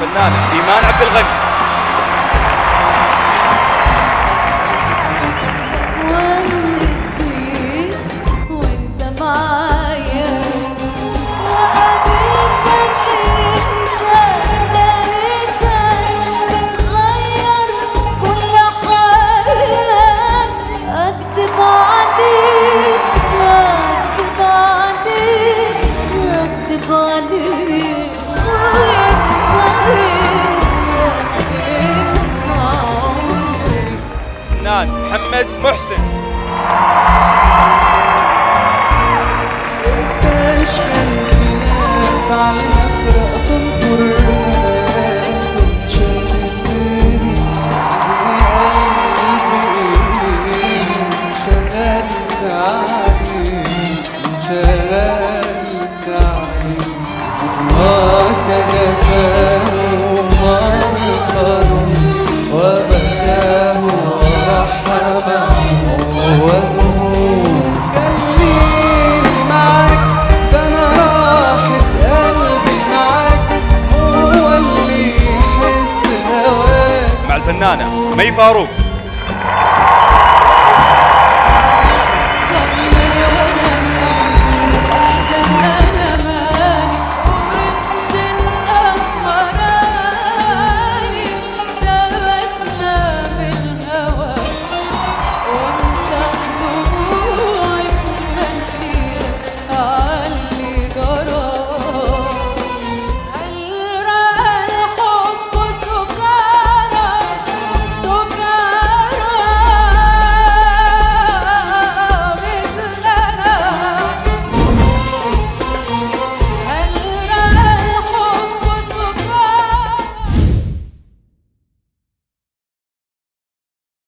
الفنانة إيمان عبد الغني تونس بيك وانت معايا وقابلتك انت لقيتك بتغير كل حياتي اكدب عليك اكدب عليك اكدب عليك وانت انت انت عمري فنان محمد محسن تشكل في ناس على المفرق تنطر ناس وتشغلني عني قلبي انشغلت عليك انشغلت عليك هواك جفاه مرقد وبكاه ورحم عوده خليني معاك ده انا راحة قلبي معاك هو اللي يحس هواك مع الفنانة مي فاروق